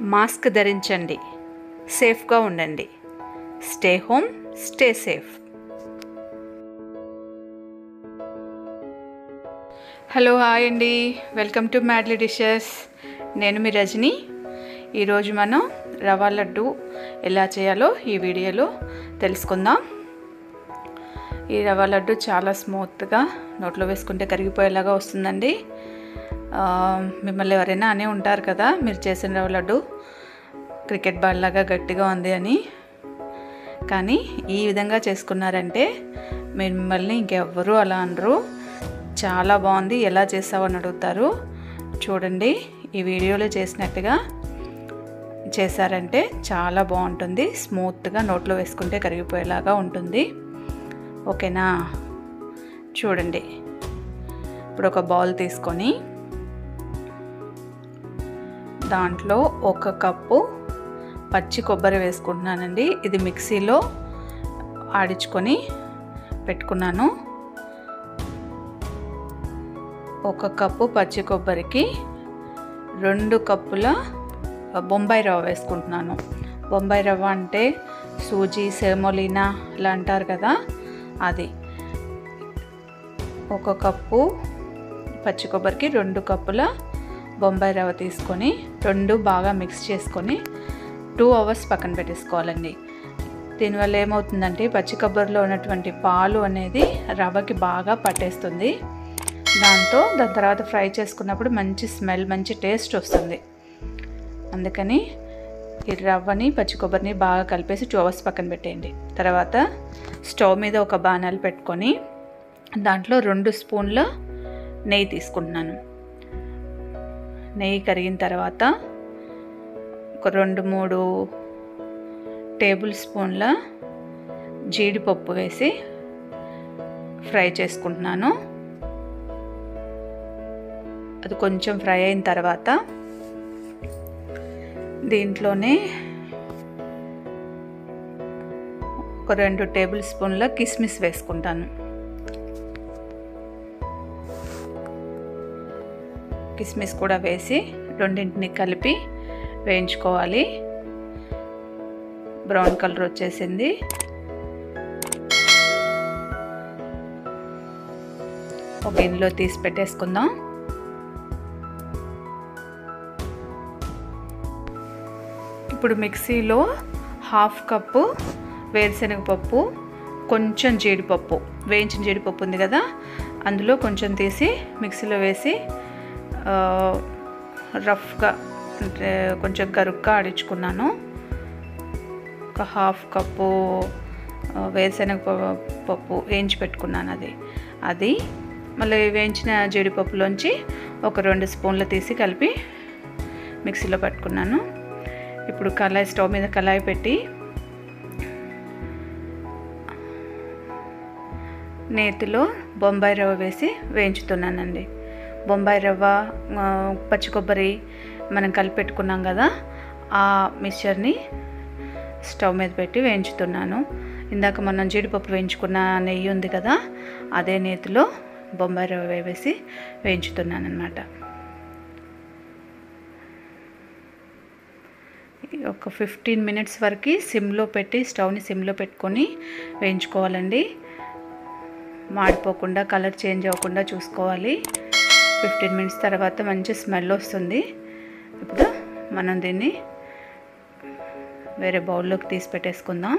mask ధరించండి సేఫ్గా ఉండండి stay home stay safe hello hi అండి వెల్కమ్ టు మ్యాడ్లీ డిషెస్ నేను మీ రజని ఈరోజు మనం రవా లడ్డు ఎలా చేయాలో ఈ వీడియోలో తెలుసుకుందాం ఈ రవా లడ్డు చాలా స్మూత్గా నోట్లో వేసుకుంటే కరిగిపోయేలాగా వస్తుందండి ఆ, మిమ్మల్ని ఎవరైనా అనే ఉంటారు కదా మీరు చేసిన రవ్వ లడ్డు క్రికెట్ బాల్ లాగా గట్టిగా ఉంది అని కానీ ఈ విధంగా చేసుకున్నారంటే మిమ్మల్ని ఇంకెవ్వరూ అలా అనరు చాలా బాగుంది ఎలా చేసావు అని అడుగుతారు చూడండి ఈ వీడియోలో చేసినట్టుగా చేశారంటే చాలా బాగుంటుంది స్మూత్గా నోట్లో వేసుకుంటే కరిగిపోయేలాగా ఉంటుంది ఓకేనా చూడండి ఇప్పుడు ఒక బౌల్ తీసుకొని దాంట్లో ఒక కప్పు పచ్చి కొబ్బరి వేసుకుంటున్నానండి ఇది మిక్సీలో ఆడించుకొని పెట్టుకున్నాను ఒక కప్పు పచ్చి కొబ్బరికి రెండు కప్పుల బొంబాయి రవ్వ వేసుకుంటున్నాను బొంబాయి రవ్వ అంటే సూజీ సెమోలినా ఇలా అంటారు కదా అది ఒక కప్పు పచ్చి కొబ్బరికి రెండు కప్పుల బొంబాయి రవ్వ తీసుకొని రెండు బాగా మిక్స్ చేసుకొని టూ అవర్స్ పక్కన పెట్టేసుకోవాలండి దీనివల్ల ఏమవుతుందంటే పచ్చి కొబ్బరిలో ఉన్నటువంటి పాలు అనేది రవ్వకి బాగా పట్టేస్తుంది దాంతో దాని తర్వాత ఫ్రై చేసుకున్నప్పుడు మంచి స్మెల్ మంచి టేస్ట్ వస్తుంది అందుకని ఈ రవ్వని పచ్చి కొబ్బరిని బాగా కలిపేసి టూ అవర్స్ పక్కన పెట్టేయండి తర్వాత స్టవ్ మీద ఒక బాణాలు పెట్టుకొని దాంట్లో రెండు స్పూన్ల నెయ్యి తీసుకుంటున్నాను నెయ్యి కరిగిన తర్వాత ఒక రెండు మూడు టేబుల్ స్పూన్ల జీడిపప్పు వేసి ఫ్రై చేసుకుంటున్నాను అది కొంచెం ఫ్రై అయిన తర్వాత దీంట్లోనే ఒక రెండు టేబుల్ స్పూన్ల కిస్మిస్ వేసుకుంటాను కిస్మిస్ కూడా వేసి రెండింటిని కలిపి వేయించుకోవాలి బ్రౌన్ కలర్ వచ్చేసింది ఒక గిన్నెలో తీసి పెట్టేసుకుందాం ఇప్పుడు మిక్సీలో హాఫ్ కప్పు వేరుశనగపప్పు కొంచెం జీడిపప్పు వేయించిన జీడిపప్పు ఉంది కదా అందులో కొంచెం తీసి మిక్సీలో వేసి ఆ, రఫ్గా అంటే కొంచెం గరుగ్గా ఆడించుకున్నాను ఒక హాఫ్ కప్పు ఆ, వేరుశనగ ప- పప్పు వేయించి పెట్టుకున్నాను అది అది మళ్ళీ వేయించిన జీడిపప్పులోంచి ఒక రెండు స్పూన్లు తీసి కలిపి మిక్సీలో పెట్టుకున్నాను ఇప్పుడు కళాయి స్టవ్ మీద కళాయి పెట్టి నేతిలో బొంబాయి రవ్వ వేసి వేయించుతున్నానండి బొంబాయి రవ్వ ఆ, పచ్చి కొబ్బరి మనం కలిపి పెట్టుకున్నాం కదా ఆ మిక్చర్ని స్టవ్ మీద పెట్టి వేయించుతున్నాను ఇందాక మనం జీడిపప్పు వేయించుకున్న నెయ్యి ఉంది కదా అదే నేతిలో బొంబాయి రవ్వ వేసి వేయించుతున్నాను అనమాట ఒక ఫిఫ్టీన్ మినిట్స్ వరకు సిమ్లో పెట్టి స్టవ్ని సిమ్లో పెట్టుకొని వేయించుకోవాలండి మాడిపోకుండా కలర్ చేంజ్ అవ్వకుండా చూసుకోవాలి ఫిఫ్టీన్ మినిట్స్ తర్వాత మంచి స్మెల్ వస్తుంది ఇప్పుడు మనం దీన్ని వేరే బౌల్లోకి తీసి పెట్టేసుకుందాం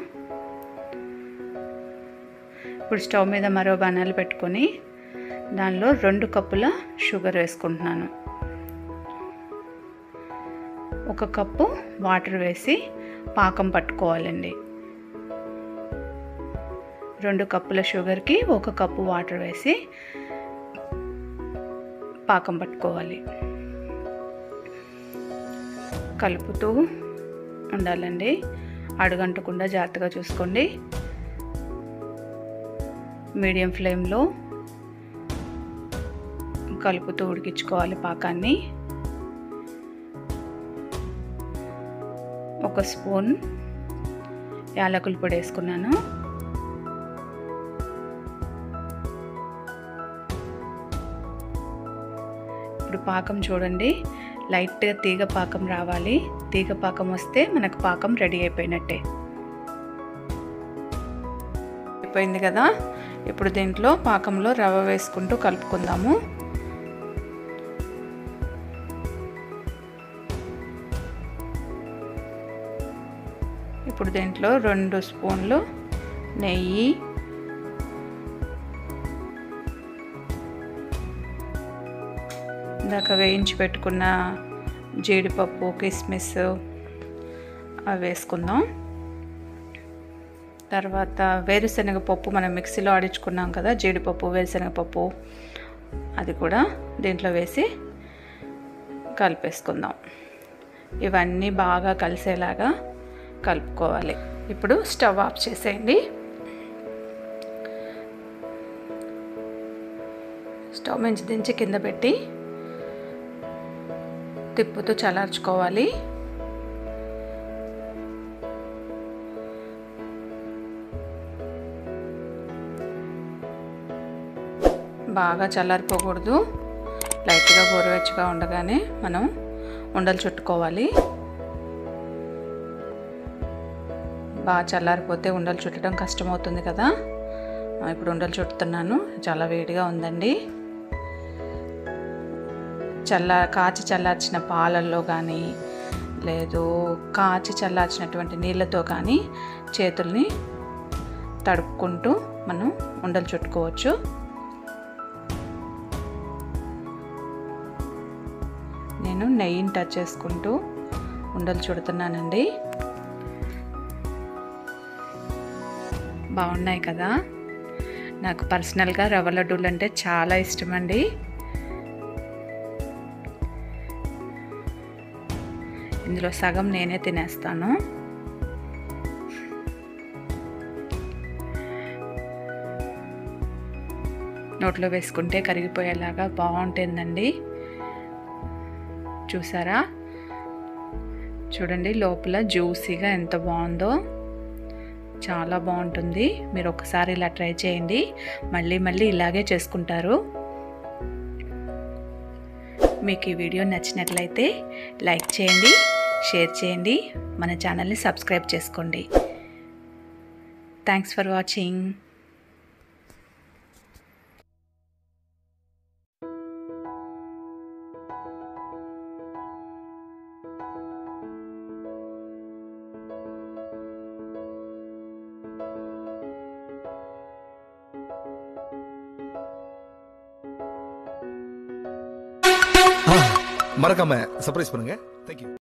ఇప్పుడు స్టవ్ మీద మరో బాణాలు పెట్టుకొని దానిలో రెండు కప్పుల షుగర్ వేసుకుంటున్నాను ఒక కప్పు వాటర్ వేసి పాకం పట్టుకోవాలండి రెండు కప్పుల షుగర్కి ఒక కప్పు వాటర్ వేసి పాకం పట్టుకోవాలి కలుపుతూ ఉండాలండి అడుగంటకుండా జాగ్రత్తగా చూసుకోండి మీడియం ఫ్లేమ్లో కలుపుతూ ఉడికించుకోవాలి పాకాన్ని ఒక స్పూన్ యాలకుల పొడి వేసుకున్నాను ఇప్పుడు పాకం చూడండి లైట్గా తీగ పాకం రావాలి తీగ పాకం వస్తే మనకు పాకం రెడీ అయిపోయినట్టే అయిపోయింది కదా ఇప్పుడు దీంట్లో పాకంలో రవ్వ వేసుకుంటూ కలుపుకుందాము ఇప్పుడు దీంట్లో రెండు స్పూన్లు నెయ్యి ఇందాక వేయించి పెట్టుకున్న జీడిపప్పు కిస్మిస్ అవి వేసుకుందాం తర్వాత వేరుశనగ పప్పు మనం మిక్సీలో ఆడించుకున్నాం కదా జీడిపప్పు వేరుశనగ పప్పు అది కూడా దీంట్లో వేసి కలిపేసుకుందాం ఇవన్నీ బాగా కలిసేలాగా కలుపుకోవాలి ఇప్పుడు స్టవ్ ఆఫ్ చేసేయండి స్టవ్ నుంచి దించి కింద పెట్టి తిప్పుతూ చల్లార్చుకోవాలి బాగా చల్లారిపోకూడదు లైట్గా గోరువెచ్చగా ఉండగానే మనం ఉండలు చుట్టుకోవాలి బాగా చల్లారిపోతే ఉండలు చుట్టడం కష్టమవుతుంది కదా ఇప్పుడు ఉండలు చుట్టుతున్నాను చాలా వేడిగా ఉందండి చల్ల కాచి చల్లార్చిన పాలల్లో కానీ లేదు కాచి చల్లార్చినటువంటి నీళ్ళతో కానీ చేతుల్ని తడుపుకుంటూ మనం ఉండలు చుట్టుకోవచ్చు నేను నెయ్యిని టచ్ చేసుకుంటూ ఉండలు చుడుతున్నానండి బాగున్నాయి కదా నాకు పర్సనల్గా రవ్వ లడ్డూలు అంటే చాలా ఇష్టం అండి ఇందులో సగం నేనే తినేస్తాను నోట్లో వేసుకుంటే కరిగిపోయేలాగా బాగుంటుందండి చూసారా చూడండి లోపల జ్యూసీగా ఎంత బాగుందో చాలా బాగుంటుంది మీరు ఒకసారి ఇలా ట్రై చేయండి మళ్ళీ మళ్ళీ ఇలాగే చేసుకుంటారు మీకు ఈ వీడియో నచ్చినట్లయితే లైక్ చేయండి షేర్ చేయండి మన ఛానల్ని సబ్స్క్రైబ్ చేసుకోండి థ్యాంక్స్ ఫర్ వాచింగ్ மறக்காம சர்ப்ரைஸ் பண்ணுங்க தேங்க்யூ